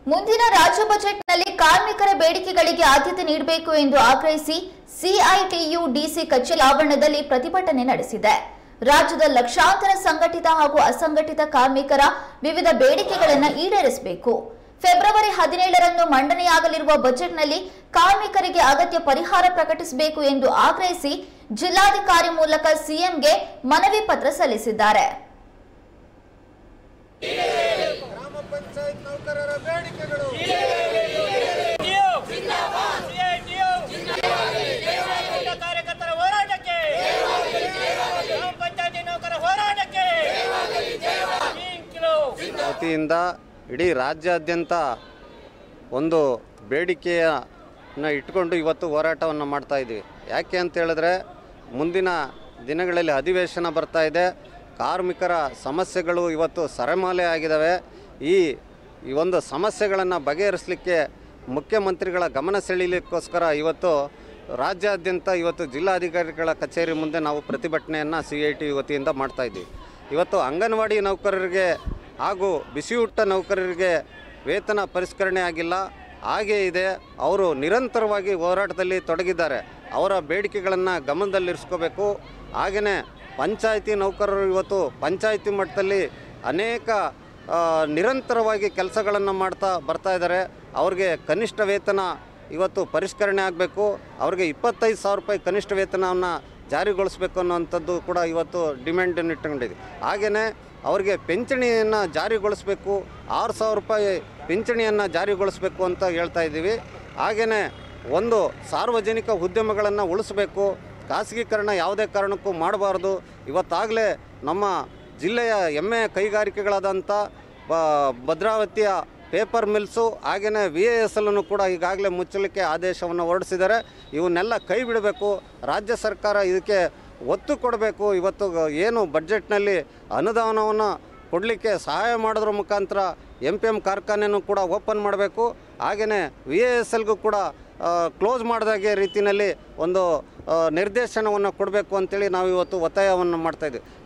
ಮುಂದಿನ ರಾಜ್ಯ ಬಜೆಟ್ನಲ್ಲಿ ಕಾರ್ಮಿಕರ ಬೇಡಿಕೆಗಳಿಗೆ ಆದ್ಯತೆ ನೀಡಬೇಕು ಎಂದು ಆಗ್ರಹಿಸಿ ಸಿಐಟಿಯು ಡಿಸಿ ಕಚೇರಿ ಆವರಣದಲ್ಲಿ ಪ್ರತಿಭಟನೆ ನಡೆಸಿದೆ ರಾಜ್ಯದ ಲಕ್ಷಾಂತರ ಸಂಘಟಿತ ಹಾಗೂ ಅಸಂಘಟಿತ ಕಾರ್ಮಿಕರ ವಿವಿಧ ಬೇಡಿಕೆಗಳನ್ನು ಈಡೇರಿಸಬೇಕು ಫೆಬ್ರವರಿ ಹದಿನೇಳರಂದು ಮಂಡನೆಯಾಗಲಿರುವ ಬಜೆಟ್ನಲ್ಲಿ ಕಾರ್ಮಿಕರಿಗೆ ಅಗತ್ಯ ಪರಿಹಾರ ಪ್ರಕಟಿಸಬೇಕು ಎಂದು ಆಗ್ರಹಿಸಿ ಜಿಲ್ಲಾಧಿಕಾರಿ ಮೂಲಕ ಸಿಎಂಗೆ ಮನವಿ ಪತ್ರ ಸಲ್ಲಿಸಿದ್ದಾರೆ ಗ್ರಾಮ ಪಂಚಾಯತ್ ನೌಕರರ ಬೇಡಿಕೆಗಳು ಕಾರ್ಯಕರ್ತರ ಹೋರಾಟಕ್ಕೆ ಗ್ರಾಮ ಪಂಚಾಯತಿ ನೌಕರ ಹೋರಾಟಕ್ಕೆ ಕಿಲೋ ವತಿಯಿಂದ ಇಡೀ ರಾಜ್ಯಾದ್ಯಂತ ಒಂದು ಬೇಡಿಕೆಯನ್ನು ಇಟ್ಕೊಂಡು ಇವತ್ತು ಹೋರಾಟವನ್ನು ಮಾಡ್ತಾ ಇದ್ದೀವಿ ಯಾಕೆ ಅಂತ ಹೇಳಿದ್ರೆ ಮುಂದಿನ ದಿನಗಳಲ್ಲಿ ಅಧಿವೇಶನ ಬರ್ತಾ ಇದೆ ಕಾರ್ಮಿಕರ ಸಮಸ್ಯೆಗಳು ಇವತ್ತು ಸರಮಾಲೆ ಆಗಿದ್ದಾವೆ ಈ ಈ ಒಂದು ಸಮಸ್ಯೆಗಳನ್ನು ಬಗೆಹರಿಸಲಿಕ್ಕೆ ಮುಖ್ಯಮಂತ್ರಿಗಳ ಗಮನ ಸೆಳೀಲಿಕ್ಕೋಸ್ಕರ ಇವತ್ತು ರಾಜ್ಯಾದ್ಯಂತ ಇವತ್ತು ಜಿಲ್ಲಾಧಿಕಾರಿಗಳ ಕಚೇರಿ ಮುಂದೆ ನಾವು ಪ್ರತಿಭಟನೆಯನ್ನು ಸಿ ಐ ಟಿ ವತಿಯಿಂದ ಮಾಡ್ತಾ ಇದ್ದೀವಿ ಇವತ್ತು ಅಂಗನವಾಡಿ ನೌಕರರಿಗೆ ಹಾಗೂ ಬಿಸಿಯೂಟ ನೌಕರರಿಗೆ ವೇತನ ಪರಿಷ್ಕರಣೆ ಆಗಿಲ್ಲ ಹಾಗೇ ಇದೆ ಅವರು ನಿರಂತರವಾಗಿ ಹೋರಾಟದಲ್ಲಿ ತೊಡಗಿದ್ದಾರೆ ಅವರ ಬೇಡಿಕೆಗಳನ್ನು ಗಮನದಲ್ಲಿರಿಸ್ಕೋಬೇಕು ಹಾಗೆಯೇ ಪಂಚಾಯಿತಿ ನೌಕರರು ಇವತ್ತು ಪಂಚಾಯಿತಿ ಮಟ್ಟದಲ್ಲಿ ಅನೇಕ ಆ, ನಿರಂತರವಾಗಿ ಕೆಲಸಗಳನ್ನು ಮಾಡ್ತಾ ಬರ್ತಾ ಇದ್ದಾರೆ ಅವ್ರಿಗೆ ಕನಿಷ್ಠ ವೇತನ ಇವತ್ತು ಪರಿಷ್ಕರಣೆ ಆಗಬೇಕು ಅವ್ರಿಗೆ ಇಪ್ಪತ್ತೈದು ಸಾವಿರ ರೂಪಾಯಿ ಕನಿಷ್ಠ ವೇತನವನ್ನು ಜಾರಿಗೊಳಿಸಬೇಕು ಅನ್ನೋವಂಥದ್ದು ಕೂಡ ಇವತ್ತು ಡಿಮ್ಯಾಂಡನ್ನು ಇಟ್ಕೊಂಡಿದೆ ಹಾಗೆಯೇ ಅವ್ರಿಗೆ ಪಿಂಚಣಿಯನ್ನು ಜಾರಿಗೊಳಿಸಬೇಕು ಆರು ಸಾವಿರ ರೂಪಾಯಿ ಪಿಂಚಣಿಯನ್ನು ಜಾರಿಗೊಳಿಸಬೇಕು ಅಂತ ಹೇಳ್ತಾ ಇದ್ದೀವಿ ಹಾಗೆಯೇ ಒಂದು ಸಾರ್ವಜನಿಕ ಉದ್ಯಮಗಳನ್ನು ಉಳಿಸಬೇಕು ಖಾಸಗೀಕರಣ ಯಾವುದೇ ಕಾರಣಕ್ಕೂ ಮಾಡಬಾರ್ದು ಇವತ್ತಾಗಲೇ ನಮ್ಮ ಜಿಲ್ಲೆಯ ಹೆಮ್ಮೆಯ ಕೈಗಾರಿಕೆಗಳಾದಂಥ ಬ- ಭದ್ರಾವತಿಯ ಪೇಪರ್ ಮಿಲ್ಸು ಹಾಗೆಯೇ ವಿ ಎ ಎಸ್ ಎಲ್ಲನ್ನು ಕೂಡ ಈಗಾಗಲೇ ಮುಚ್ಚಲಿಕ್ಕೆ ಆದೇಶವನ್ನು ಹೊರಡಿಸಿದ್ದಾರೆ ಇವನ್ನೆಲ್ಲ ಕೈ ಬಿಡಬೇಕು ರಾಜ್ಯ ಸರ್ಕಾರ ಇದಕ್ಕೆ ಒತ್ತು ಕೊಡಬೇಕು ಇವತ್ತು ಏನು ಬಡ್ಜೆಟ್ನಲ್ಲಿ ಅನುದಾನವನ್ನು ಕೊಡಲಿಕ್ಕೆ ಸಹಾಯ ಮಾಡೋದ್ರ ಮುಖಾಂತರ ಎಂ ಪಿ ಎಮ್ ಕಾರ್ಖಾನೆಯನ್ನು ಕೂಡ ಓಪನ್ ಮಾಡಬೇಕು ಹಾಗೆಯೇ ವಿ ಎ ಎಸ್ ಎಲ್ಗೂ ಕೂಡ ಕ್ಲೋಸ್ ಮಾಡಿದಾಗೆ ರೀತಿಯಲ್ಲಿ ಒಂದು ಆ, ನಿರ್ದೇಶನವನ್ನು ಕೊಡಬೇಕು ಅಂತೇಳಿ ನಾವು ಇವತ್ತು ಒತ್ತಾಯವನ್ನು ಮಾಡ್ತಾಯಿದ್ವಿ